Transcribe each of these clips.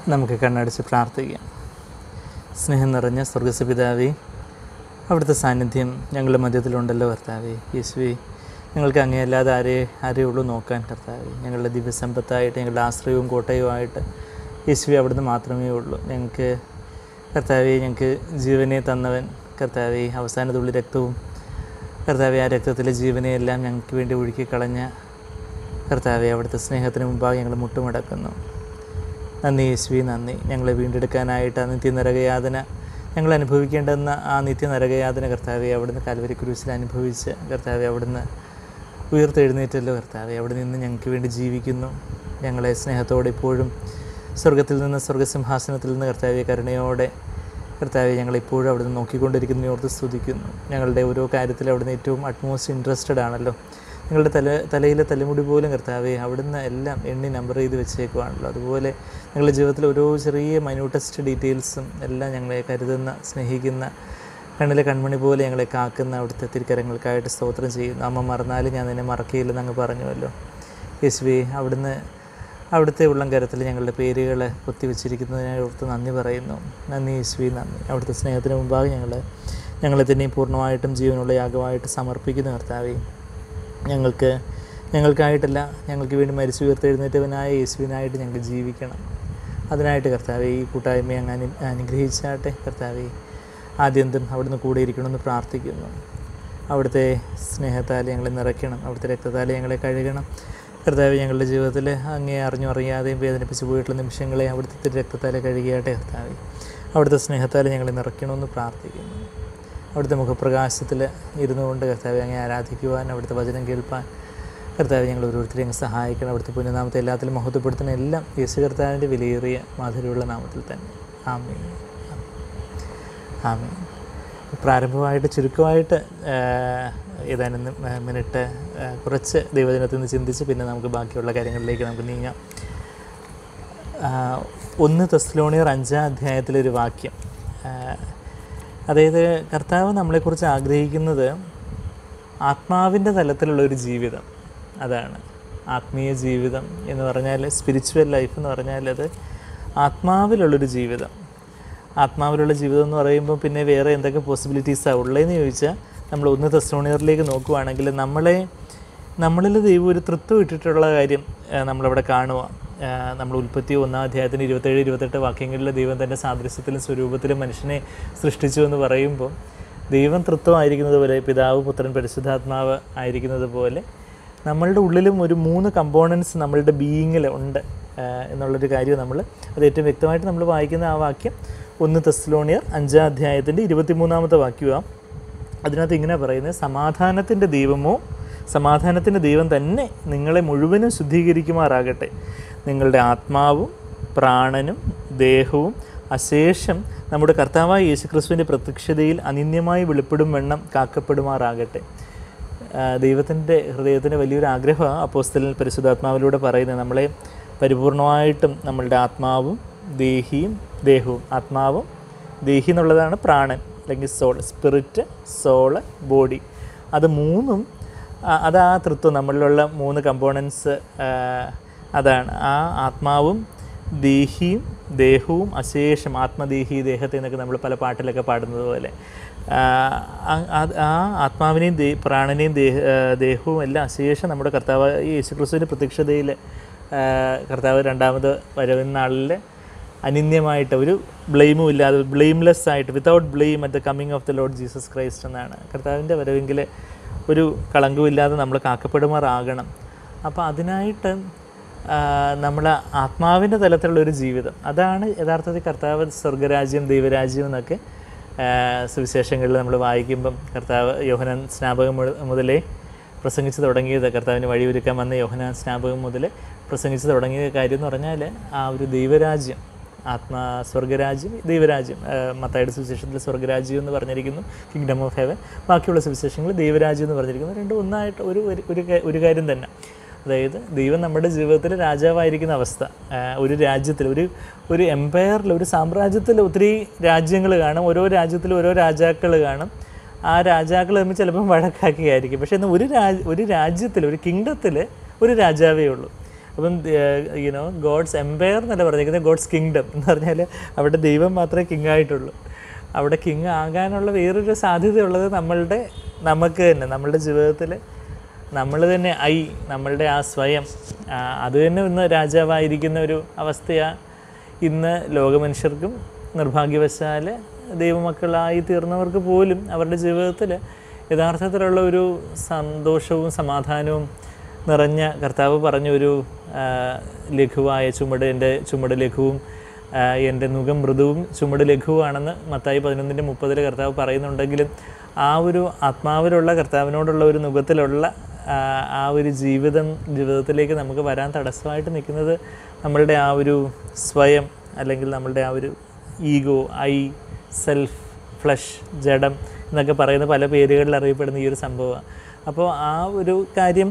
നമുക്ക് കണ്ണടച്ച് പ്രാർത്ഥിക്കാം സ്നേഹം നിറഞ്ഞ സ്വർഗസ്വപിതാവേ അവിടുത്തെ സാന്നിധ്യം ഞങ്ങളുടെ മധ്യത്തിലുണ്ടല്ലോ കർത്താവേ യേശുവേ ഞങ്ങൾക്ക് അങ്ങനെയല്ലാതെ ആരെ ആരേ ഉള്ളൂ നോക്കാൻ കർത്താവേ ഞങ്ങളുടെ ദിവ്യസമ്പത്തായിട്ട് ഞങ്ങളുടെ ആശ്രയവും കോട്ടയവുമായിട്ട് യേശുവെ അവിടുന്ന് മാത്രമേ ഉള്ളൂ ഞങ്ങൾക്ക് കർത്താവെ ഞങ്ങൾക്ക് ജീവനെ തന്നവൻ കർത്താവെ അവസാന തുള്ളി രക്തവും കർത്താവെ ആ രക്തത്തിലെ ജീവനെയെല്ലാം ഞങ്ങൾക്ക് വേണ്ടി ഒഴുക്കി കളഞ്ഞ കർത്താവെ അവിടുത്തെ സ്നേഹത്തിന് മുമ്പാകെ ഞങ്ങൾ മുട്ടുമടക്കുന്നു നന്ദി യേശുവി നന്ദി ഞങ്ങളെ വീണ്ടെടുക്കാനായിട്ട് ആ നിത്യ നരകയാതന ഞങ്ങൾ അനുഭവിക്കേണ്ടെന്ന ആ നിത്യ നരകയാതന കർത്താവെ അവിടുന്ന് കാൽവരി ക്രൂശിൽ അനുഭവിച്ച് കർത്താവെ അവിടുന്ന് ഉയർത്തെഴുന്നേറ്റല്ലോ കർത്താവെ അവിടെ നിന്ന് ഞങ്ങൾക്ക് വേണ്ടി ജീവിക്കുന്നു ഞങ്ങളെ സ്നേഹത്തോടെ ഇപ്പോഴും സ്വർഗത്തിൽ നിന്ന് സ്വർഗസിംഹാസനത്തിൽ നിന്ന് കർത്താവെ കരുണയോടെ കർത്താവെ ഞങ്ങൾ ഇപ്പോഴും അവിടുന്ന് നോക്കിക്കൊണ്ടിരിക്കുന്നതിനെ ഓർത്ത് സ്തുതിക്കുന്നു ഞങ്ങളുടെ ഓരോ കാര്യത്തിൽ അവിടുന്ന് ഏറ്റവും അറ്റ്മോസ്റ്റ് ഇൻട്രസ്റ്റഡ് ആണല്ലോ നിങ്ങളുടെ തല തലയിലെ തലമുടി പോലും കർത്താവെ അവിടുന്ന് എല്ലാം എണ്ണി നമ്പർ ചെയ്ത് വെച്ചേക്കുവാണല്ലോ അതുപോലെ ഞങ്ങളുടെ ജീവിതത്തിലെ ഓരോ ചെറിയ മൈന്യൂട്ടസ്റ്റ് ഡീറ്റെയിൽസും എല്ലാം ഞങ്ങളെ കരുതുന്ന സ്നേഹിക്കുന്ന കണ്ണിലെ കൺമണി പോലെ ഞങ്ങളെ കാക്കുന്ന അവിടുത്തെ തിരുക്കരങ്ങൾക്കായിട്ട് സ്തോത്രം ചെയ്യുന്നു അമ്മ മറന്നാലും ഞാൻ നിന്നെ മറക്കുകയില്ലെന്ന് അങ്ങ് പറഞ്ഞുവല്ലോ യേശുവേ അവിടുന്ന് അവിടുത്തെ ഉള്ളം കരത്തിൽ ഞങ്ങളുടെ പേരുകൾ കൊത്തിവെച്ചിരിക്കുന്നതിനെ ഓർത്ത് നന്ദി പറയുന്നു നന്ദി യേശുവി നന്ദി അവിടുത്തെ സ്നേഹത്തിന് മുമ്പാകെ ഞങ്ങൾ ഞങ്ങളെ തന്നെയും പൂർണ്ണമായിട്ടും ജീവനുള്ള യാഗമായിട്ട് സമർപ്പിക്കുന്ന കർത്താവേ ഞങ്ങൾക്ക് ഞങ്ങൾക്കായിട്ടല്ല ഞങ്ങൾക്ക് വേണ്ടി മരിച്ചു ഉയർത്തെഴുന്നേറ്റവനായ യേശുവിനായിട്ട് ഞങ്ങൾ ജീവിക്കണം അതിനായിട്ട് കർത്താവെ ഈ കൂട്ടായ്മയെ അങ്ങ് അനു അനുഗ്രഹിച്ചാട്ടെ കർത്താവെ ആദ്യന്തും അവിടുന്ന് കൂടെ ഇരിക്കണമെന്ന് പ്രാർത്ഥിക്കുന്നു അവിടുത്തെ സ്നേഹത്താൽ ഞങ്ങളെ നിറയ്ക്കണം അവിടുത്തെ രക്തത്താൽ ഞങ്ങളെ കഴുകണം കർത്താവ് ഞങ്ങളുടെ ജീവിതത്തിൽ അങ്ങേ അറിഞ്ഞു അറിയാതെയും വേദനിപ്പിച്ച് പോയിട്ടുള്ള നിമിഷങ്ങളെ അവിടുത്തെ രക്തത്താൽ കഴുകിയാട്ടെ കർത്താവെ അവിടുത്തെ സ്നേഹത്താൽ ഞങ്ങളെ നിറയ്ക്കണമെന്ന് പ്രാർത്ഥിക്കുന്നു അവിടുത്തെ മുഖപ്രകാശത്തിൽ ഇരുന്നു കൊണ്ട് കർത്താവെ അങ്ങേ ആരാധിക്കുവാൻ അവിടുത്തെ വചനം കേൾപ്പാൻ കർത്താവ് ഞങ്ങൾ ഓരോരുത്തരെയും അങ്ങ് സഹായിക്കണം അവിടുത്തെ പുണ്യനാമത്തെ എല്ലാത്തിലും മഹത്വപ്പെടുത്തുന്ന എല്ലാം യേശു കർത്താവിൻ്റെ വിലയേറിയ മാധുര്യമുള്ള നാമത്തിൽ തന്നെ ആമേ ആമേ പ്രാരംഭമായിട്ട് ചുരുക്കമായിട്ട് ആ, ഏതാനും നി- ആ, മിനിറ്റ് ആ, കുറച്ച് ദൈവദിനത്തിൽ നിന്ന് ചിന്തിച്ച് പിന്നെ നമുക്ക് ബാക്കിയുള്ള കാര്യങ്ങളിലേക്ക് നമുക്ക് നീങ്ങാം ആ, ഒന്ന് തെസ്ലോണിയർ അഞ്ചാം അധ്യായത്തിലൊരു വാക്യം ആ, അതായത് കർത്താവ് നമ്മളെക്കുറിച്ച് ആഗ്രഹിക്കുന്നത് ആത്മാവിൻ്റെ തലത്തിലുള്ള ഒരു ജീവിതം അതാണ് ആത്മീയ ജീവിതം എന്ന് പറഞ്ഞാൽ സ്പിരിച്വൽ ലൈഫ് എന്ന് പറഞ്ഞാൽ അത് ആത്മാവിലുള്ളൊരു ജീവിതം ആത്മാവിലുള്ള ജീവിതം എന്ന് പറയുമ്പോൾ പിന്നെ വേറെ എന്തൊക്കെ പോസിബിലിറ്റീസാണ് ഉള്ളതെന്ന് ചോദിച്ചാൽ നമ്മൾ ഒന്ന് തെസ്ലോണിയറിലേക്ക് നോക്കുവാണെങ്കിൽ നമ്മളെ നമ്മളിൽ ദൈവം ഒരു തൃത്വം ഇട്ടിട്ടുള്ള കാര്യം ആ, നമ്മളവിടെ കാണുക ആ, നമ്മൾ ഉൽപ്പത്തി ഒന്നാം അധ്യായത്തിന് ഇരുപത്തേഴ് ഇരുപത്തെട്ട് വാക്യങ്ങളിൽ ദൈവം തൻ്റെ സാദൃശ്യത്തിലും സ്വരൂപത്തിലും മനുഷ്യനെ സൃഷ്ടിച്ചു എന്ന് പറയുമ്പോൾ ദൈവം തൃത്വമായിരിക്കുന്നത് പോലെ പിതാവ് പുത്രൻ പരിശുദ്ധാത്മാവ് ആയിരിക്കുന്നത് പോലെ നമ്മളുടെ ഉള്ളിലും ഒരു മൂന്ന് കമ്പോണൻസ് നമ്മളുടെ ബീയിങ്ങിൽ ഉണ്ട് ആ, എന്നുള്ളൊരു കാര്യം നമ്മൾ അത് ഏറ്റവും വ്യക്തമായിട്ട് നമ്മൾ വായിക്കുന്ന ആ വാക്യം ഒന്ന് തെസ്ലോണിയർ അഞ്ചാം അധ്യായത്തിൻ്റെ ഇരുപത്തിമൂന്നാമത്തെ വാക്യമാണ് അതിനകത്ത് ഇങ്ങനെ പറയുന്നത് സമാധാനത്തിൻ്റെ ദൈവമോ സമാധാനത്തിൻ്റെ ദൈവം തന്നെ നിങ്ങളെ മുഴുവനും ശുദ്ധീകരിക്കുമാറാകട്ടെ നിങ്ങളുടെ ആത്മാവും പ്രാണനും ദേഹവും അശേഷം നമ്മുടെ കർത്താവായ യേശുക്രിസ്തുവിൻ്റെ പ്രത്യക്ഷതയിൽ അനിന്യമായി വെളിപ്പെടും വണ്ണം കാക്കപ്പെടുമാറാകട്ടെ ദൈവത്തിൻ്റെ ഹൃദയത്തിന് വലിയൊരു ആഗ്രഹമാണ് അപ്പോസ്തലൻ പരിശുദ്ധാത്മാവിലൂടെ പറയുന്നത് നമ്മളെ പരിപൂർണമായിട്ടും നമ്മളുടെ ആത്മാവും ദേഹിയും ദേഹവും ആത്മാവും ദേഹി എന്നുള്ളതാണ് പ്രാണൻ അല്ലെങ്കിൽ സോൾ സ്പിരിറ്റ് സോള് ബോഡി അത് മൂന്നും ആ, അത് ആ തൃത്വം നമ്മളിലുള്ള മൂന്ന് കമ്പോണൻസ് അതാണ് ആ ആത്മാവും ദേഹിയും ദേഹവും അശേഷം ആത്മദേഹി ദേഹത്തെ എന്നൊക്കെ നമ്മൾ പല പാട്ടിലൊക്കെ പാടുന്നത് പോലെ ആ, ആ- ആ- ആ ആത്മാവിനെയും ദേ പ്രാണനെയും ദേഹ ആ, ദേഹവും എല്ലാം അശേഷം നമ്മുടെ കർത്താവ് ഈ യേശുക്രിസ്തുവിൻ്റെ പ്രത്യക്ഷതയിൽ കർത്താവ് രണ്ടാമത് വരുന്ന നാളിൽ അനിന്യമായിട്ട് ഒരു ബ്ലെയിമും ഇല്ലാതെ ബ്ലെയിംലെസ് ആയിട്ട് without blame at the coming of the Lord Jesus Christ എന്നാണ് കർത്താവിൻ്റെ വരവെങ്കിൽ ഒരു കളങ്കമില്ലാതെ നമ്മൾ കാക്കപ്പെടുമാറാകണം അപ്പോൾ അതിനായിട്ട് നമ്മൾ ആത്മാവിൻ്റെ തലത്തിലുള്ള ഒരു ജീവിതം അതാണ് യഥാർത്ഥത്തിൽ കർത്താവ് സ്വർഗരാജ്യം ദൈവരാജ്യം എന്നൊക്കെ ആ, സുവിശേഷങ്ങളിൽ നമ്മൾ വായിക്കുമ്പം കർത്താവ് യോഹനൻ സ്നാപകം മുത- മുതലേ പ്രസംഗിച്ച് തുടങ്ങിയത് കർത്താവിന് വഴിയൊരുക്കാൻ വന്ന യോഹനാൻ സ്നാപകം മുതൽ പ്രസംഗിച്ച് തുടങ്ങിയ കാര്യം എന്ന് പറഞ്ഞാൽ ആ ഒരു ദൈവരാജ്യം ആത്മാ സ്വർഗരാജ്യം ദൈവരാജ്യം ആ, മത്തായിയുടെ സുവിശേഷത്തിൽ സ്വർഗരാജ്യം എന്ന് പറഞ്ഞിരിക്കുന്നു കിങ്ഡം ഓഫ് ഹെവൻ ബാക്കിയുള്ള സുവിശേഷങ്ങൾ ദൈവരാജ്യം എന്ന് പറഞ്ഞിരിക്കുന്നു രണ്ടും ഒന്നായിട്ട് ഒരു ഒരു- ഒരു കാ- ഒരു കാര്യം തന്നെ അതായത് ദൈവം നമ്മുടെ ജീവിതത്തിൽ രാജാവായിരിക്കുന്ന അവസ്ഥ ആ, ഒരു രാജ്യത്തിൽ ഒരു ഒരു എംപയറിൽ ഒരു സാമ്രാജ്യത്തിൽ ഒത്തിരി രാജ്യങ്ങൾ കാണും ഓരോ രാജ്യത്തിലും ഓരോ രാജാക്കൾ കാണും ആ രാജാക്കൾ തമ്മിൽ ചിലപ്പം വഴക്കാക്കിയായിരിക്കും പക്ഷേ എന്നാൽ ഒരു രാജ് ഒരു രാജ്യത്തിൽ ഒരു കിങ്ഡത്തിൽ ഒരു രാജാവേ ഉള്ളൂ അപ്പം യുനോ ഗോഡ്സ് എംപയർ എന്നല്ല പറഞ്ഞിരിക്കുന്നത് ഗോഡ്സ് കിങ്ഡം എന്ന് പറഞ്ഞാൽ അവിടെ ദൈവം മാത്രമേ കിങ് ആയിട്ടുള്ളൂ അവിടെ കിങ് ആകാനുള്ള വേറൊരു സാധ്യതയുള്ളത് നമ്മളുടെ നമുക്ക് തന്നെ നമ്മളുടെ ജീവിതത്തിൽ നമ്മൾ തന്നെ ഐ നമ്മളുടെ ആ സ്വയം ആ, അത് തന്നെ ഇന്ന് രാജാവായിരിക്കുന്ന ഒരു അവസ്ഥയാണ് ഇന്ന് ലോകമനുഷ്യർക്കും നിർഭാഗ്യവശാൽ ദൈവമക്കളായി തീർന്നവർക്ക് പോലും അവരുടെ ജീവിതത്തിൽ യഥാർത്ഥത്തിലുള്ള ഒരു സന്തോഷവും സമാധാനവും നിറഞ്ഞ കർത്താവ് പറഞ്ഞൊരു ആ, ലഘുവായ ചുമട് എൻ്റെ ചുമട് ലഘുവും ആ, എൻ്റെ മുഖം മൃദുവും ചുമട് ലഘുവാണെന്ന് മത്തായി പതിനൊന്നിൻ്റെ മുപ്പതിൽ കർത്താവ് പറയുന്നുണ്ടെങ്കിലും ആ ഒരു ആത്മാവിലുള്ള കർത്താവിനോടുള്ള ഒരു മുഖത്തിലുള്ള ആ, ആ ഒരു ജീവിതം ജീവിതത്തിലേക്ക് നമുക്ക് വരാൻ തടസ്സമായിട്ട് നിൽക്കുന്നത് നമ്മളുടെ ആ ഒരു സ്വയം അല്ലെങ്കിൽ നമ്മളുടെ ആ ഒരു ഈഗോ ഐ സെൽഫ് ഫ്ലഷ് ജഡം എന്നൊക്കെ പറയുന്ന പല പേരുകളിൽ അറിയപ്പെടുന്ന ഈ ഒരു സംഭവമാണ് അപ്പോൾ ആ ഒരു കാര്യം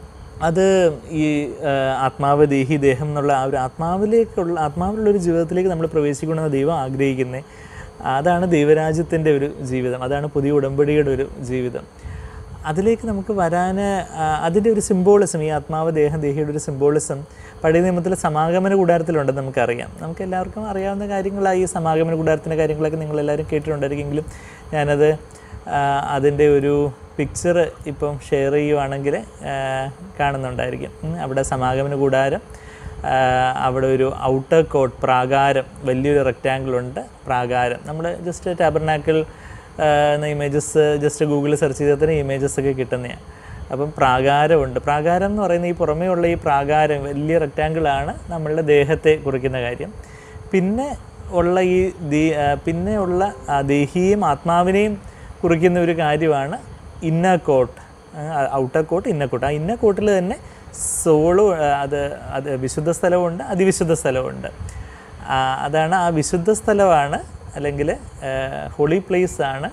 അത് ഈ ആ, ആത്മാവ് ദേഹി ദേഹം എന്നുള്ള ആ ഒരു ആത്മാവിലേക്കുള്ള ആത്മാവിലുള്ള ഒരു ജീവിതത്തിലേക്ക് നമ്മൾ പ്രവേശിക്കണമെന്ന് ദൈവം ആഗ്രഹിക്കുന്നത് അതാണ് ദൈവരാജ്യത്തിൻ്റെ ഒരു ജീവിതം അതാണ് പുതിയ ഉടമ്പടിയുടെ ഒരു ജീവിതം അതിലേക്ക് നമുക്ക് വരാൻ അതിൻ്റെ ഒരു സിംബോളിസം ഈ ആത്മാവ് ദേഹം ദേഹിയുടെ ഒരു സിംബോളിസം പഴയ നിയമത്തിലെ സമാഗമന കൂടാരത്തിലുണ്ടെന്ന് നമുക്കറിയാം നമുക്ക് എല്ലാവർക്കും അറിയാവുന്ന കാര്യങ്ങളായി ഈ സമാഗമന കൂടാരത്തിൻ്റെ കാര്യങ്ങളൊക്കെ നിങ്ങളെല്ലാവരും കേട്ടിട്ടുണ്ടായിരിക്കുമെങ്കിലും ഞാനത് ആ, അതിൻ്റെ ഒരു പിക്ചർ ഇപ്പം ഷെയർ ചെയ്യുവാണെങ്കിൽ ആ, കാണുന്നുണ്ടായിരിക്കും ഉം, അവിടെ സമാഗമന കൂടാരം ആ, അവിടെ ഒരു ഔട്ടർ കോട്ട് പ്രാകാരം വലിയൊരു റെക്റ്റാങ്കിൾ ഉണ്ട് പ്രാകാരം നമ്മൾ ജസ്റ്റ് ടാബർനാക്കിൾ എന്ന ഇമേജസ് ജസ്റ്റ് ഗൂഗിളിൽ സെർച്ച് ചെയ്താൽ തന്നെ ഇമേജസ് ഒക്കെ കിട്ടുന്നതാണ് അപ്പം പ്രാകാരമുണ്ട് പ്രാകാരം എന്ന് പറയുന്ന ഈ പുറമേ ഉള്ള ഈ പ്രാകാരം വലിയ റെക്റ്റാങ്കിളാണ് നമ്മളുടെ ദേഹത്തെ കുറിക്കുന്ന കാര്യം പിന്നെ ഉള്ള ഈ ദീ ആ, പിന്നെ ഉള്ള ആ ദേഹിയെയും ആത്മാവിനെയും കുറിക്കുന്ന ഒരു കാര്യമാണ് inner coat outer coat inner coat ആ ഇന്നർ കോട്ടിൽ തന്നെ സോള് അത് അത് വിശുദ്ധ സ്ഥലമുണ്ട് അതിവിശുദ്ധ സ്ഥലമുണ്ട് ആ, അതാണ് ആ വിശുദ്ധ സ്ഥലമാണ് അല്ലെങ്കിൽ ഹോളി പ്ലേസ് ആണ്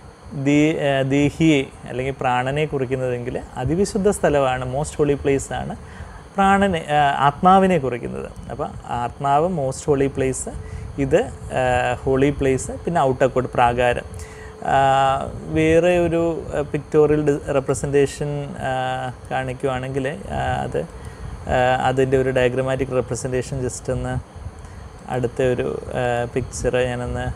ദീ ആ, ദീഹിയെ അല്ലെങ്കിൽ പ്രാണനെ കുറിക്കുന്നതെങ്കിൽ അതിവിശുദ്ധ സ്ഥലമാണ് മോസ്റ്റ് ഹോളി പ്ലേസ് ആണ് പ്രാണനെ ആ, ആത്മാവിനെ കുറിക്കുന്നത് അപ്പോൾ ആത്മാവ് മോസ്റ്റ് ഹോളി പ്ലേസ് ഇത് ഹോളി പ്ലേസ് പിന്നെ ഔട്ടർ കോട്ട് പ്രാകാരം ആ, വേറെ ഒരു പിക്ടോറിയൽ റെപ്രസെൻറ്റേഷൻ കാണിക്കുവാണെങ്കിൽ ആ, അത് അതിൻ്റെ ഒരു ഡയഗ്രമാറ്റിക് റെപ്രസെൻറ്റേഷൻ ജസ്റ്റ് ഒന്ന് അടുത്ത ഒരു പിക്ചർ ഞാനൊന്ന്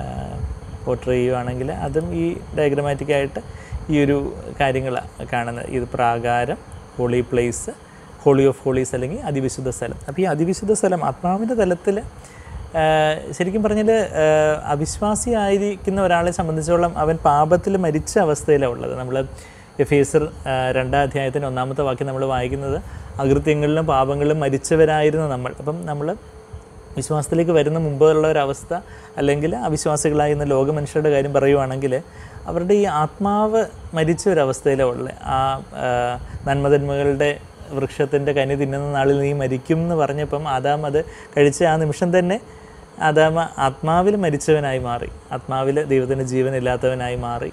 പോർട്രേ ചെയ്യുവാണെങ്കിൽ അതും ഈ ഡയഗ്രമാറ്റിക് ആയിട്ട് ഈ ഒരു കാര്യങ്ങളാണ് കാണുന്നത് ഇത് പ്രാകാരം holy place holy of holies അല്ലെങ്കിൽ അതിവിശുദ്ധ സ്ഥലം അപ്പോൾ ഈ അതിവിശുദ്ധ സ്ഥലം ആത്മാവിൻ്റെ തലത്തിൽ ശരിക്കും പറഞ്ഞാൽ അവിശ്വാസിയായിരിക്കുന്ന ഒരാളെ സംബന്ധിച്ചോളം അവൻ പാപത്തിൽ മരിച്ച അവസ്ഥയിലാണ് ഉള്ളത് നമ്മൾ എഫേസർ രണ്ടാം അധ്യായത്തിൻ്റെ ഒന്നാമത്തെ വാക്യം നമ്മൾ വായിക്കുന്നത് അകൃത്യങ്ങളിലും പാപങ്ങളിലും മരിച്ചവരായിരുന്നു നമ്മൾ അപ്പം നമ്മൾ വിശ്വാസത്തിലേക്ക് വരുന്ന മുമ്പുള്ള ഒരവസ്ഥ അല്ലെങ്കിൽ അവിശ്വാസികളായി ഇന്ന് ലോക മനുഷ്യരുടെ കാര്യം പറയുവാണെങ്കിൽ അവരുടെ ഈ ആത്മാവ് മരിച്ച ഒരവസ്ഥയിലാണ് ഉള്ളത് ആ ആ, നന്മതന്മകളുടെ വൃക്ഷത്തിൻ്റെ കനി തിന്നുന്ന നാളിൽ നീ മരിക്കും എന്ന് പറഞ്ഞപ്പം ആദാം അത് കഴിച്ച ആ നിമിഷം തന്നെ ആദാമ ആത്മാവിൽ മരിച്ചവനായി മാറി ആത്മാവിൽ ദൈവത്തിൻ്റെ ജീവനില്ലാത്തവനായി മാറി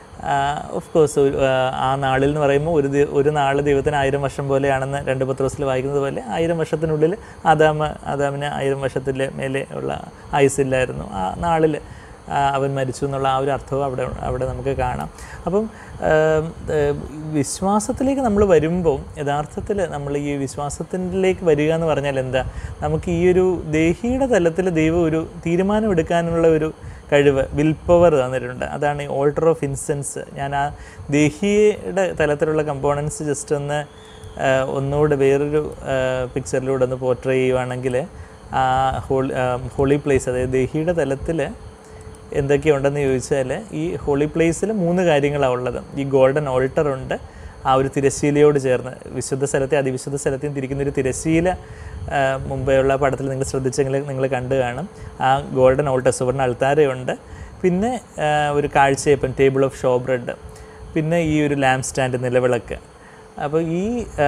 ഓഫ് കോഴ്സ് ആ നാളിൽ എന്ന് പറയുമ്പോൾ ഒരു ദി- ഒരു നാൾ ദൈവത്തിന് ആയിരം വർഷം പോലെയാണെന്ന് രണ്ട് പത്രോസിൽ വായിക്കുന്നത് പോലെ ആയിരം വർഷത്തിനുള്ളിൽ ആദാമ ആദാമിന് ആയിരം വർഷത്തിൻ്റെ മേലെ ഉള്ള ആയുസില്ലായിരുന്നു ആ നാളിൽ അവൻ മരിച്ചു എന്നുള്ള ആ ഒരു അർത്ഥവും അവിടെ അവിടെ നമുക്ക് കാണാം അപ്പം ആം, ഏം, വിശ്വാസത്തിലേക്ക് നമ്മൾ വരുമ്പോൾ യഥാർത്ഥത്തിൽ നമ്മൾ ഈ വിശ്വാസത്തിലേക്ക് വരിക എന്ന് പറഞ്ഞാൽ എന്താ നമുക്ക് ഈ ഒരു ദേഹിയുടെ തലത്തിൽ ദൈവം ഒരു തീരുമാനമെടുക്കാനുള്ള ഒരു കഴിവ് വിൽ പവർ തന്നിട്ടുണ്ട് അതാണ് ഈ ഓൾട്ടർ ഓഫ് ഇൻസെൻസ് ഞാൻ ആ ദേഹിയുടെ തലത്തിലുള്ള കമ്പോണൻസ് ജസ്റ്റ് ഒന്ന് ആ, ഒന്നുകൂടെ വേറൊരു പിക്ചറിലൂടെ ഒന്ന് പോർട്രേ ചെയ്യുവാണെങ്കിൽ ആ ഹോളി ഹോളി പ്ലേസ് അതായത് ദേഹിയുടെ തലത്തിൽ എന്തൊക്കെയുണ്ടെന്ന് ചോദിച്ചാൽ ഈ ഹോളി പ്ലേസിൽ മൂന്ന് കാര്യങ്ങളാണ് ഉള്ളത് ഈ ഗോൾഡൻ ഓൾട്ടർ ഉണ്ട് ആ ഒരു തിരശ്ശീലയോട് ചേർന്ന് വിശുദ്ധ സ്ഥലത്തെ അതിവിശുദ്ധ സ്ഥലത്തെയും തിരിക്കുന്ന ഒരു തിരശ്ശീല ആ, മുമ്പെയുള്ള പടത്തിൽ നിങ്ങൾ ശ്രദ്ധിച്ചെങ്കിൽ നിങ്ങൾ കണ്ടു കാണും ആ ഗോൾഡൻ ഓൾട്ടർ സുവർണ്ണ അൾത്താരയുണ്ട് പിന്നെ ആ, ഒരു കാഴ്ചയപ്പൻ ടേബിൾ ഓഫ് ഷോ ബ്രെഡ് പിന്നെ ഈ ഒരു ലാമ്പ് സ്റ്റാൻഡ് നിലവിളക്ക് അപ്പോൾ ഈ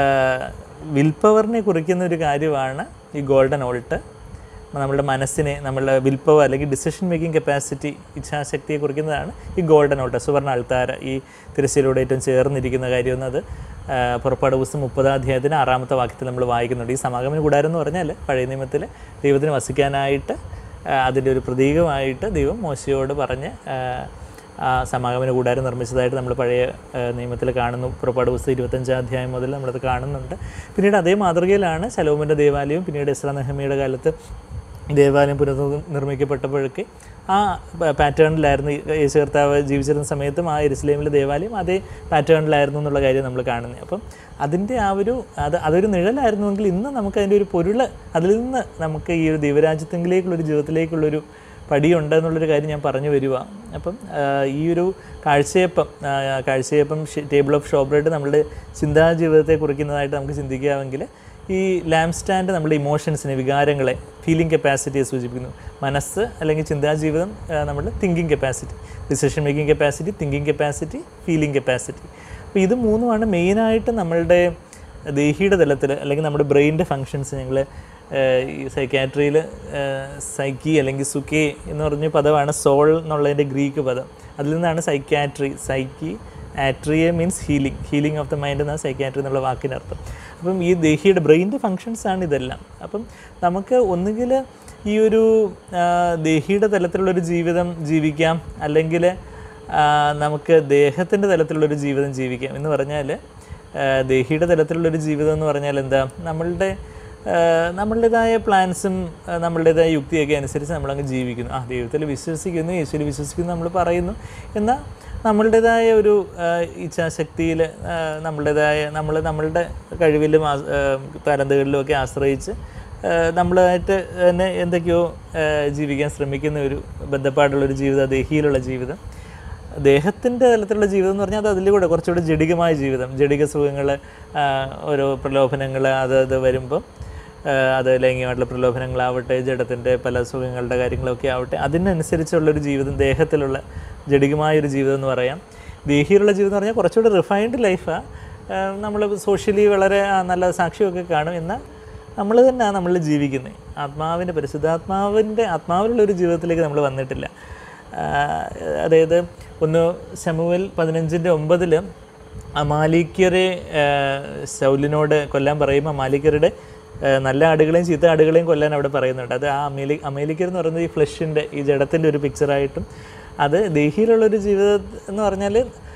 വിൽ പവറിനെ കുറിക്കുന്ന ഒരു കാര്യമാണ് ഈ ഗോൾഡൻ ഓൾട്ട് നമ്മുടെ മനസ്സിനെ നമ്മളുടെ വിൽ പവർ അല്ലെങ്കിൽ ഡിസിഷൻ മേക്കിംഗ് കപ്പാസിറ്റി ഇച്ഛാശക്തിയെ കുറിക്കുന്നതാണ് ഈ ഗോൾഡൻ ഓൾട്ടർ സുവർണ്ണ അൾത്താര ഈ തിരശ്ശീലയോട് ഏറ്റവും ചേർന്നിരിക്കുന്ന കാര്യം എന്നത് ആ, പുറപ്പാട് പുസ്തകം മുപ്പതാം അധ്യായത്തിന് ആറാമത്തെ വാക്യത്തിൽ നമ്മൾ വായിക്കുന്നുണ്ട് ഈ സമാഗമന കൂടാരം എന്ന് പറഞ്ഞാൽ പഴയ നിയമത്തിൽ ദൈവത്തിന് വസിക്കാനായിട്ട് ആ, അതിൻ്റെ ഒരു പ്രതീകമായിട്ട് ദൈവം മോശയോട് പറഞ്ഞ് ആ, ആ സമാഗമന കൂടാരം നിർമ്മിച്ചതായിട്ട് നമ്മൾ പഴയ നിയമത്തിൽ കാണുന്നു പുറപ്പാട് പുസ്തകം ഇരുപത്തഞ്ചാം അധ്യായം മുതൽ നമ്മളത് കാണുന്നുണ്ട് പിന്നീട് അതേ മാതൃകയിലാണ് ശലോമിൻ്റെ ദേവാലയവും പിന്നീട് ഇസ്രാ നെഹമിയുടെ കാലത്ത് ദേവാലയം പുനർനിർമ്മിക്കപ്പെട്ടപ്പോഴൊക്കെ ആ പാറ്റേണിലായിരുന്നു യേശു കർത്താവ് ജീവിച്ചിരുന്ന സമയത്തും ആ എരുസലേമിലെ ദേവാലയം അതേ പാറ്റേണിലായിരുന്നു എന്നുള്ള കാര്യം നമ്മൾ കാണുന്നത് അപ്പം അതിൻ്റെ ആ ഒരു അത് അതൊരു നിഴലായിരുന്നുവെങ്കിൽ ഇന്ന് നമുക്ക് അതിൻ്റെ ഒരു പൊരുള് അതിൽ നിന്ന് നമുക്ക് ഈ ഒരു ദൈവരാജ്യത്തെങ്കിലേക്കുള്ളൊരു ജീവിതത്തിലേക്കുള്ളൊരു പടിയുണ്ട് എന്നുള്ളൊരു കാര്യം ഞാൻ പറഞ്ഞു വരിക അപ്പം ആ, ഈ ഒരു കാഴ്ചയപ്പം ആ, കാഴ്ചയപ്പം ടേബിൾ ഓഫ് ഷോബ്രേഡ് നമ്മളുടെ ചിന്താ ജീവിതത്തെ കുറിക്കുന്നതായിട്ട് നമുക്ക് ചിന്തിക്കാമെങ്കിൽ ഈ ലാംപ് സ്റ്റാൻഡ് നമ്മുടെ ഇമോഷൻസിനെ വികാരങ്ങളെ ഫീലിംഗ് കപ്പാസിറ്റിയെ സൂചിപ്പിക്കുന്നു മനസ്സ് അല്ലെങ്കിൽ ചിന്താജീവിതം ആ, നമ്മുടെ thinking capacity decision making capacity thinking capacity feeling capacity അപ്പോൾ ഇത് മൂന്നുമാണ് മെയിനായിട്ട് നമ്മളുടെ ദേഹിയുടെ തലത്തിൽ അല്ലെങ്കിൽ നമ്മുടെ ബ്രെയിനിൻ്റെ ഫങ്ഷൻസ് ഞങ്ങൾ ഈ സൈക്കാട്രിയിൽ സൈക്കി അല്ലെങ്കിൽ സുക്കെ എന്ന് പറഞ്ഞ പദമാണ് സോൾ എന്നുള്ളതിൻ്റെ ഗ്രീക്ക് പദം അതിൽ നിന്നാണ് സൈക്കാട്രി സൈക്കി ആട്രിയ means healing healing of the mind എന്നാണ് സൈക്കാട്രി എന്നുള്ള വാക്കിൻ്റെ അർത്ഥം അപ്പം ഈ ദേഹിയുടെ ബ്രെയിൻ്റെ ഫങ്ഷൻസ് ആണ് ഇതെല്ലാം അപ്പം നമുക്ക് ഒന്നുകിൽ ഈ ഒരു ആ, ദേഹിയുടെ തലത്തിലുള്ളൊരു ജീവിതം ജീവിക്കാം അല്ലെങ്കിൽ ആ, നമുക്ക് ദേഹത്തിൻ്റെ തലത്തിലുള്ളൊരു ജീവിതം ജീവിക്കാം എന്ന് പറഞ്ഞാൽ ആ, ദേഹിയുടെ തലത്തിലുള്ളൊരു ജീവിതം എന്ന് പറഞ്ഞാൽ എന്താ നമ്മളുടെ ആ, നമ്മളുടേതായ പ്ലാൻസും ആ, നമ്മളുടേതായ യുക്തിയൊക്കെ അനുസരിച്ച് നമ്മളങ്ങ് ജീവിക്കുന്നു ആ ദൈവത്തിൽ വിശ്വസിക്കുന്നു യേശുവിൽ വിശ്വസിക്കുന്നു നമ്മൾ പറയുന്നു എന്നാൽ നമ്മളുടേതായ ഒരു ആ, ഇച്ഛാശക്തിയിൽ ആ, നമ്മളുടേതായ നമ്മൾ നമ്മളുടെ കഴിവിലും ആ- ആ, താരന്തകളിലും ഒക്കെ ആശ്രയിച്ച് ആ, നമ്മളായിട്ട് തന്നെ എന്തൊക്കെയോ ആ, ജീവിക്കാൻ ശ്രമിക്കുന്ന ഒരു ബന്ധപ്പാടുള്ളൊരു ജീവിതം ദേഹിയിലുള്ള ജീവിതം ദേഹത്തിൻ്റെ തലത്തിലുള്ള ജീവിതം എന്ന് പറഞ്ഞാൽ അത് അതിലൂടെ കുറച്ചുകൂടി ജഡികമായ ജീവിതം ജഡിക സുഖങ്ങൾ ഓരോ പ്രലോഭനങ്ങൾ അത് അത് വരുമ്പം ആ, അത് ലൈംഗികമായിട്ടുള്ള പ്രലോഭനങ്ങളാവട്ടെ ജഡത്തിൻ്റെ പല സുഖങ്ങളുടെ കാര്യങ്ങളൊക്കെ ആവട്ടെ അതിനനുസരിച്ചുള്ളൊരു ജീവിതം ദേഹത്തിലുള്ള ജഡികമായൊരു ജീവിതം എന്ന് പറയാം ദേഹിയിലുള്ള ജീവിതം എന്ന് പറഞ്ഞാൽ കുറച്ചുകൂടി റിഫൈൻഡ് ലൈഫാണ് നമ്മൾ സോഷ്യലി വളരെ ആ, നല്ല സാക്ഷ്യമൊക്കെ കാണും എന്നാൽ നമ്മൾ തന്നെയാണ് നമ്മൾ ജീവിക്കുന്നത് ആത്മാവിൻ്റെ പരിശുദ്ധാത്മാവിൻ്റെ ആത്മാവിലുള്ള ഒരു ജീവിതത്തിലേക്ക് നമ്മൾ വന്നിട്ടില്ല ആ, അതായത് ഒന്ന് ശമുവൽ പതിനഞ്ചിൻ്റെ ഒമ്പതിൽ അമാലിക്യരെ ആ, ശൗലിനോട് കൊല്ലാൻ പറയുമ്പോൾ അമാലിക്യരുടെ ആ, നല്ല ആടുകളെയും ചീത്ത ആടുകളെയും കൊല്ലാൻ അവിടെ പറയുന്നുണ്ട് അത് ആ അമേലി അമേലിക്കർ എന്ന് പറയുന്നത് ഈ ഫ്ലഷിൻ്റെ ഈ ജഡത്തിൻ്റെ ഒരു പിക്ചറായിട്ടും അത് ദേഹിയിലുള്ളൊരു ജീവിതം എന്ന് പറഞ്ഞാൽ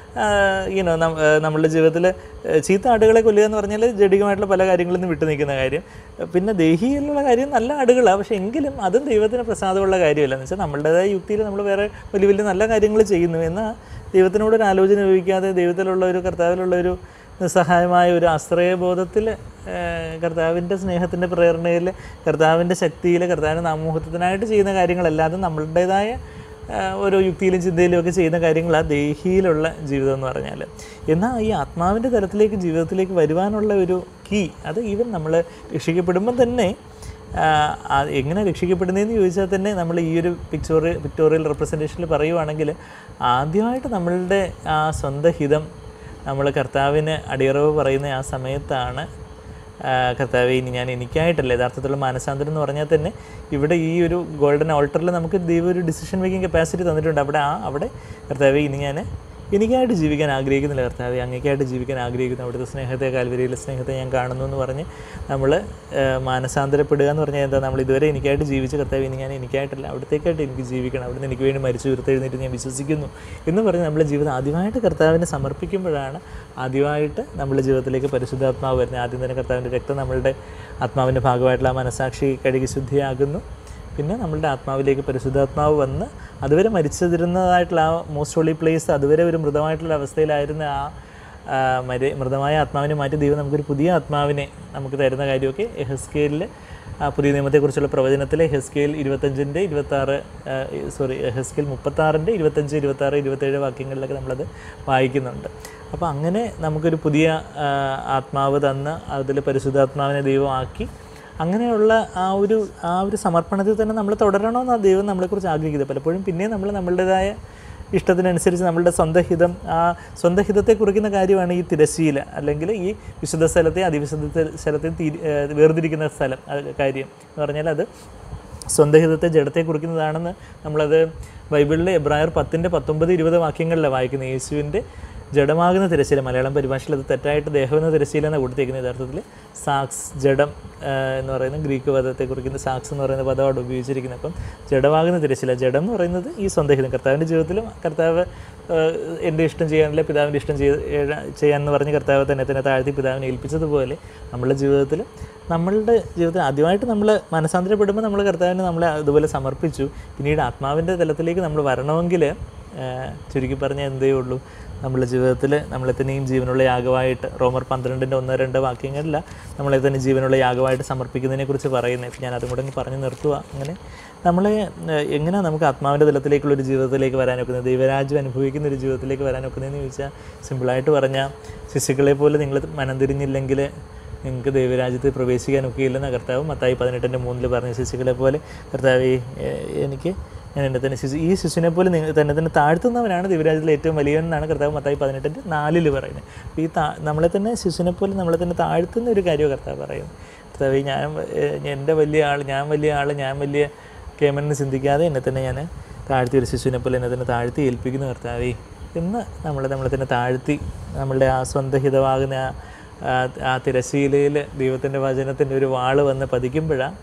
യുനോ നമ്മളുടെ ജീവിതത്തിൽ ചീത്ത ആടുകളെ കൊല്ലുക എന്ന് പറഞ്ഞാൽ ജഡികമായിട്ടുള്ള പല കാര്യങ്ങളിൽ നിന്ന് വിട്ടു നിൽക്കുന്ന കാര്യം പിന്നെ ദേഹിയിലുള്ള കാര്യം നല്ല ആടുകളാണ് പക്ഷേ എങ്കിലും അതും ദൈവത്തിന് പ്രസാദമുള്ള കാര്യമല്ല എന്ന് വെച്ചാൽ നമ്മളുടേതായ യുക്തിയിൽ നമ്മൾ വേറെ വലിയ വലിയ നല്ല കാര്യങ്ങൾ ചെയ്യുന്നു എന്നാൽ ദൈവത്തിനോട് ഒരു ആലോചന ഉപയോഗിക്കാതെ ദൈവത്തിലുള്ള ഒരു കർത്താവിലുള്ള ഒരു നിസ്സഹായമായ ഒരു ആശ്രയബോധത്തിൽ കർത്താവിൻ്റെ സ്നേഹത്തിൻ്റെ പ്രേരണയിൽ കർത്താവിൻ്റെ ശക്തിയിൽ കർത്താവിൻ്റെ നാമോഹത്വത്തിനായിട്ട് ചെയ്യുന്ന കാര്യങ്ങളല്ലാതെ നമ്മളുടേതായ ആ, ഓരോ യുക്തിയിലും ചിന്തയിലും ഒക്കെ ചെയ്യുന്ന കാര്യങ്ങൾ ആ ദേഹിയിലുള്ള ജീവിതം എന്ന് പറഞ്ഞാൽ എന്നാൽ ഈ ആത്മാവിൻ്റെ തലത്തിലേക്ക് ജീവിതത്തിലേക്ക് വരുവാനുള്ള ഒരു കീ അത് ഈവൻ നമ്മൾ രക്ഷിക്കപ്പെടുമ്പം തന്നെ ആ, ആ, എങ്ങനെ രക്ഷിക്കപ്പെടുന്നതെന്ന് ചോദിച്ചാൽ തന്നെ നമ്മൾ ഈ ഒരു പിക്ചോറിയൽ പിക്ടോറിയൽ റെപ്രസെൻറ്റേഷനിൽ പറയുവാണെങ്കിൽ ആദ്യമായിട്ട് നമ്മളുടെ ആ സ്വന്തം ഹിതം നമ്മൾ കർത്താവിന് അടിയറവ് പറയുന്ന ആ സമയത്താണ് ആ, കർത്താവെ ഇനി ഞാൻ എനിക്കായിട്ടല്ല യഥാർത്ഥത്തിലുള്ള മാനസാന്തരം എന്ന് പറഞ്ഞാൽ തന്നെ ഇവിടെ ഈ ഒരു ഗോൾഡൻ ഓൾട്ടറിൽ നമുക്ക് ദൈവം ഒരു ഡിസിഷൻ മേക്കിംഗ് കപ്പാസിറ്റി തന്നിട്ടുണ്ട് അവിടെ ആ അവിടെ കർത്താവെ ഇനി ഞാൻ എനിക്കായിട്ട് ജീവിക്കാൻ ആഗ്രഹിക്കുന്നില്ല കർത്താവെ അങ്ങേക്കായിട്ട് ജീവിക്കാൻ ആഗ്രഹിക്കുന്നു അവിടുത്തെ സ്നേഹത്തെ കാൽവരിയിലെ സ്നേഹത്തെ ഞാൻ കാണുന്നു എന്ന് പറഞ്ഞ് നമ്മൾ മാനസാന്തരപ്പെടുക എന്ന് പറഞ്ഞാൽ എന്താ നമ്മൾ ഇതുവരെ എനിക്കായിട്ട് ജീവിച്ച കർത്താവ് ഇനി ഞാൻ എനിക്കായിട്ടല്ല അവിടത്തേക്കായിട്ട് എനിക്ക് ജീവിക്കണം അവിടുന്ന് എനിക്ക് വേണ്ടി മരിച്ചു ഉയർത്തെഴുന്നേറ്റ് ഞാൻ വിശ്വസിക്കുന്നു എന്ന് പറഞ്ഞ് നമ്മുടെ ജീവിതം ആദ്യമായിട്ട് കർത്താവിനെ സമർപ്പിക്കുമ്പോഴാണ് ആദ്യമായിട്ട് നമ്മുടെ ജീവിതത്തിലേക്ക് പരിശുദ്ധാത്മാവ് വരുന്നത് ആദ്യം തന്നെ കർത്താവിൻ്റെ രക്തം നമ്മളുടെ ആത്മാവിൻ്റെ ഭാഗമായിട്ടുള്ള ആ മനസാക്ഷി കഴുകി ശുദ്ധിയാകുന്നു പിന്നെ നമ്മളുടെ ആത്മാവിലേക്ക് പരിശുദ്ധാത്മാവ് വന്ന് അതുവരെ മരിച്ചതിരുന്നതായിട്ടുള്ള ആ മോസ്റ്റ് ഹോളി പ്ലേസ് അതുവരെ ഒരു മൃതമായിട്ടുള്ള അവസ്ഥയിലായിരുന്ന ആ ആ, മരി മൃതമായ ആത്മാവിനെ മാറ്റി ദൈവം നമുക്കൊരു പുതിയ ആത്മാവിനെ നമുക്ക് തരുന്ന കാര്യമൊക്കെ എഹസ്കേലിൽ പുതിയ നിയമത്തെക്കുറിച്ചുള്ള പ്രവചനത്തിൽ ഹെസ്കേൽ ഇരുപത്തഞ്ചിൻ്റെ ഇരുപത്താറ് സോറി ഹെസ്കേൽ മുപ്പത്താറിൻ്റെ ഇരുപത്തഞ്ച് ഇരുപത്താറ് ഇരുപത്തേഴ് വാക്യങ്ങളിലൊക്കെ നമ്മളത് വായിക്കുന്നുണ്ട് അപ്പോൾ അങ്ങനെ നമുക്കൊരു പുതിയ ആ, ആത്മാവ് തന്ന് അതിൽ പരിശുദ്ധാത്മാവിനെ ദൈവമാക്കി അങ്ങനെയുള്ള ആ ഒരു ആ ഒരു സമർപ്പണത്തിൽ തന്നെ നമ്മൾ തുടരണമെന്നാണ് ദൈവം നമ്മളെക്കുറിച്ച് ആഗ്രഹിക്കുന്നത് പലപ്പോഴും പിന്നെ നമ്മൾ നമ്മളുടേതായ ഇഷ്ടത്തിനനുസരിച്ച് നമ്മളുടെ സ്വന്തം ഹിതം ആ സ്വന്തം ഹിതത്തെ കുറിക്കുന്ന കാര്യമാണ് ഈ തിരശ്ശീല അല്ലെങ്കിൽ ഈ വിശുദ്ധ സ്ഥലത്തെ അതിവിശുദ്ധ സ്ഥലത്തെ തിരി ഏഹ് വേർതിരിക്കുന്ന സ്ഥലം അത് കാര്യം എന്ന് പറഞ്ഞാൽ അത് സ്വന്തം ഹിതത്തെ ജഡത്തെ കുറിക്കുന്നതാണെന്ന് നമ്മളത് ബൈബിളിലെ എബ്രായർ പത്തിൻ്റെ പത്തൊമ്പത് ഇരുപത് വാക്യങ്ങളിലാണ് വായിക്കുന്നത് യേശുവിൻ്റെ ജഡമാകുന്ന തിരശ്ശീല മലയാളം പരിഭാഷയിൽ അത് തെറ്റായിട്ട് ദേഹം എന്ന തിരശ്ശീല എന്നാണ് കൊടുത്തേക്കുന്നത് യഥാർത്ഥത്തിൽ സാക്സ് ജഡം ആ, എന്ന് പറയുന്ന ഗ്രീക്ക് പദത്തെ കുറിക്കുന്ന സാക്സ് എന്ന് പറയുന്ന പദമാണ് ഉപയോഗിച്ചിരിക്കുന്നത് അപ്പം ജഡമാകുന്ന തിരശ്ശീല ജഡം എന്ന് പറയുന്നത് ഈ സ്വന്തം ഹിതം കർത്താവിൻ്റെ ജീവിതത്തിലും കർത്താവ് ആ, എൻ്റെ ഇഷ്ടം ചെയ്യാനില്ല പിതാവിൻ്റെ ഇഷ്ടം ചെയ്ത് ഏഴ- ചെയ്യാമെന്ന് പറഞ്ഞ് കർത്താവ് തന്നെ തന്നെ താഴ്ത്തി പിതാവിനെ ഏൽപ്പിച്ചതുപോലെ നമ്മളുടെ ജീവിതത്തിൽ നമ്മളുടെ ജീവിതത്തിൽ ആദ്യമായിട്ട് നമ്മൾ മനസാന്തരപ്പെടുമ്പോൾ നമ്മൾ കർത്താവിനെ നമ്മളെ അതുപോലെ സമർപ്പിച്ചു പിന്നീട് ആത്മാവിൻ്റെ തലത്തിലേക്ക് നമ്മൾ വരണമെങ്കിൽ ചുരുക്കി പറഞ്ഞാൽ എന്തേ ഉള്ളൂ നമ്മുടെ ജീവിതത്തിൽ നമ്മളെ തന്നെയും ജീവനുള്ള യാഗമായിട്ട് റോമർ പന്ത്രണ്ടിൻ്റെ ഒന്ന് രണ്ട് വാക്യങ്ങളില്ല നമ്മളെ തന്നെ ജീവനുള്ള യാഗമായിട്ട് സമർപ്പിക്കുന്നതിനെക്കുറിച്ച് പറയുന്നത് ഞാൻ അതും കൂടെ അങ്ങ് പറഞ്ഞു നിർത്തുക അങ്ങനെ നമ്മളെ എങ്ങനെ നമുക്ക് ആത്മാവിൻ്റെ തലത്തിലേക്കുള്ള ഒരു ജീവിതത്തിലേക്ക് വരാൻ ഒക്കുന്നത് ദൈവരാജ്യം അനുഭവിക്കുന്ന ഒരു ജീവിതത്തിലേക്ക് വരാൻ ഒക്കുന്നതെന്ന് ചോദിച്ചാൽ സിമ്പിളായിട്ട് പറഞ്ഞാൽ ശിശുക്കളെ പോലെ നിങ്ങൾ മനം തിരിഞ്ഞില്ലെങ്കിൽ നിങ്ങൾക്ക് ദൈവരാജ്യത്തിൽ പ്രവേശിക്കാനൊക്കെ ഇല്ലെന്ന് കർത്താവ് മത്തായി പതിനെട്ടിൻ്റെ മൂന്നിൽ പറഞ്ഞ ശിശുക്കളെ പോലെ കർത്താവ് എനിക്ക് ഞാൻ എന്നെ തന്നെ ശിശു ഈ ശിശുവിനെ പോലെ നിങ്ങൾ തന്നെ തന്നെ താഴ്ത്തുന്നവനാണ് ദൈവരാജ്യത്തിലെ ഏറ്റവും വലിയവൻ എന്നാണ് കർത്താവ് മത്തായി പതിനെട്ടിൻ്റെ നാലിൽ പറയുന്നത് അപ്പോൾ ഈ താ നമ്മളെ തന്നെ ശിശുവിനെ പോലെ നമ്മളെ തന്നെ താഴ്ത്തുന്ന ഒരു കാര്യമാണ് കർത്താവ് പറയുന്നത് കർത്താവ് ഞാൻ ഏഹ്, എൻ്റെ വലിയ ആൾ ഞാൻ വലിയ ആൾ ഞാൻ വലിയ കേമനെന്ന് ചിന്തിക്കാതെ എന്നെ തന്നെ ഞാൻ താഴ്ത്തി ഒരു ശിശുവിനെ പോലെ എന്നെ തന്നെ താഴ്ത്തി ഏൽപ്പിക്കുന്ന കർത്താവേ എന്ന് നമ്മളെ നമ്മളെ തന്നെ താഴ്ത്തി നമ്മളുടെ ആ സ്വന്തഹിതമാകുന്ന ആ ആ- ആ തിരശീലയിൽ ദൈവത്തിൻ്റെ വചനത്തിൻ്റെ ഒരു വാള് വന്ന് പതിക്കുമ്പോഴാണ്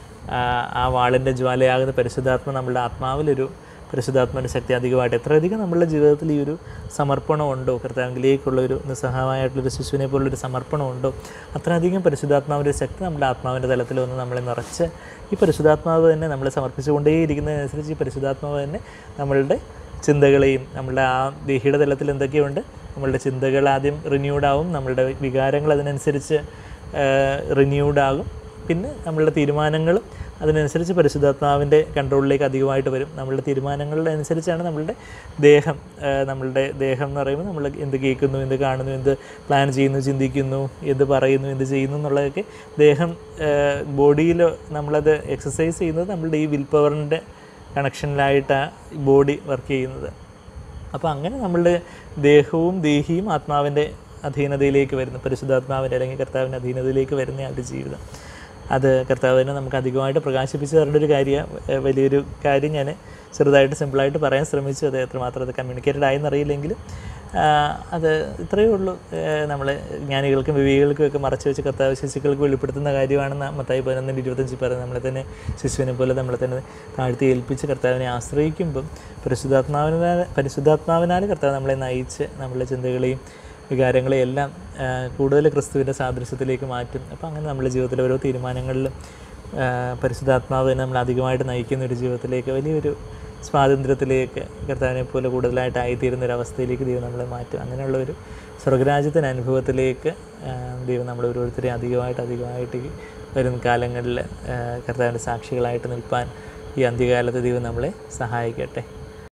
ആ വാളിൻ്റെ ജ്വാലയാകുന്ന പരിശുദ്ധാത്മ നമ്മളുടെ ആത്മാവിലൊരു പരിശുദ്ധാത്മൻ്റെ ശക്തി അധികമായിട്ട് എത്രയധികം നമ്മളുടെ ജീവിതത്തിൽ ഈ ഒരു സമർപ്പണം ഉണ്ടോ കർത്താവിലേക്കുള്ള ഒരു നിസ്സഹായമായിട്ടുള്ളൊരു ശിശുവിനെ പോലുള്ളൊരു സമർപ്പണം ഉണ്ടോ അത്രയധികം പരിശുദ്ധാത്മാവിൻ്റെ ശക്തി നമ്മുടെ ആത്മാവിൻ്റെ തലത്തിൽ ഒന്ന് നമ്മളെ നിറച്ച് ഈ പരിശുദ്ധാത്മാവ് തന്നെ നമ്മളെ സമർപ്പിച്ചുകൊണ്ടേയിരിക്കുന്നതിനനുസരിച്ച് ഈ പരിശുദ്ധാത്മാവ് തന്നെ നമ്മളുടെ ചിന്തകളെയും നമ്മളുടെ ആ ദേഹിയുടെ തലത്തിൽ എന്തൊക്കെയുണ്ട് നമ്മളുടെ ചിന്തകൾ ആദ്യം റിന്യൂഡ് ആവും നമ്മളുടെ വികാരങ്ങൾ അതിനനുസരിച്ച് റിന്യൂഡ് ആകും പിന്നെ നമ്മളുടെ തീരുമാനങ്ങളും അതിനനുസരിച്ച് പരിശുദ്ധാത്മാവിൻ്റെ കൺട്രോളിലേക്ക് അധികമായിട്ട് വരും നമ്മളുടെ തീരുമാനങ്ങളുടെ അനുസരിച്ചാണ് നമ്മളുടെ ദേഹം ആ, നമ്മളുടെ ദേഹം എന്ന് പറയുമ്പോൾ നമ്മൾ എന്ത് കേൾക്കുന്നു എന്ത് കാണുന്നു എന്ത് പ്ലാൻ ചെയ്യുന്നു ചിന്തിക്കുന്നു എന്ത് പറയുന്നു എന്ത് ചെയ്യുന്നു എന്നുള്ളതൊക്കെ ദേഹം ബോഡിയിൽ നമ്മളത് എക്സസൈസ് ചെയ്യുന്നത് നമ്മളുടെ ഈ വിൽ പവറിൻ്റെ കണക്ഷനിലായിട്ടാണ് ബോഡി വർക്ക് ചെയ്യുന്നത് അപ്പോൾ അങ്ങനെ നമ്മളുടെ ദേഹവും ദേഹിയും ആത്മാവിൻ്റെ അധീനതയിലേക്ക് വരുന്നു പരിശുദ്ധാത്മാവിൻ്റെ അല്ലെങ്കിൽ കർത്താവിൻ്റെ അധീനതയിലേക്ക് വരുന്ന ആ ഒരു ജീവിതം അത് കർത്താവിനെ നമുക്ക് അധികമായിട്ട് പ്രകാശിപ്പിച്ച് തരേണ്ട ഒരു കാര്യമാണ് വലിയൊരു കാര്യം ഞാൻ ചെറുതായിട്ട് സിമ്പിളായിട്ട് പറയാൻ ശ്രമിച്ചു അത് എത്രമാത്രം അത് കമ്മ്യൂണിക്കേറ്റഡ് ആയെന്നറിയില്ലെങ്കിലും ആ, അത് ഇത്രയേ ഉള്ളൂ നമ്മൾ ജ്ഞാനികൾക്കും വിവേകികൾക്കും ഒക്കെ മറച്ചു വെച്ച് കർത്താവ് ശിശുക്കൾക്ക് വെളിപ്പെടുത്തുന്ന കാര്യമാണെന്ന് മത്തായി പതിനൊന്നിൻ്റെ ഇരുപത്തഞ്ച് പറയുന്നത് നമ്മളെ തന്നെ ശിശുവിനെ പോലെ നമ്മളെ തന്നെ താഴ്ത്തി ഏൽപ്പിച്ച് കർത്താവിനെ ആശ്രയിക്കുമ്പം പരിശുദ്ധാത്മാവിനാൽ പരിശുദ്ധാത്മാവിനാൽ കർത്താവ് നമ്മളെ നയിച്ച് നമ്മളുടെ ചിന്തകളെയും വികാരങ്ങളെയും എല്ലാം ആ, കൂടുതൽ ക്രിസ്തുവിൻ്റെ സാദൃശ്യത്തിലേക്ക് മാറ്റും അപ്പോൾ അങ്ങനെ നമ്മുടെ ജീവിതത്തിലെ ഓരോ തീരുമാനങ്ങളിലും ആ, പരിശുദ്ധാത്മാവ് തന്നെ നമ്മൾ അധികമായിട്ട് നയിക്കുന്ന ഒരു ജീവിതത്തിലേക്ക് വലിയൊരു സ്വാതന്ത്ര്യത്തിലേക്ക് കർത്താവിനെ പോലെ കൂടുതലായിട്ട് ആയിത്തീരുന്ന ഒരു അവസ്ഥയിലേക്ക് ദൈവം നമ്മളെ മാറ്റും അങ്ങനെയുള്ള ഒരു സ്വർഗരാജ്യത്തിൻ്റെ അനുഭവത്തിലേക്ക് ആ, ദൈവം നമ്മൾ ഓരോരുത്തരെയും അധികമായിട്ട് അധികമായിട്ട് ഈ വരും കാലങ്ങളിൽ കർത്താവിൻ്റെ സാക്ഷികളായിട്ട് നിൽപ്പാൻ ഈ അന്ത്യകാലത്ത് ദൈവം നമ്മളെ സഹായിക്കട്ടെ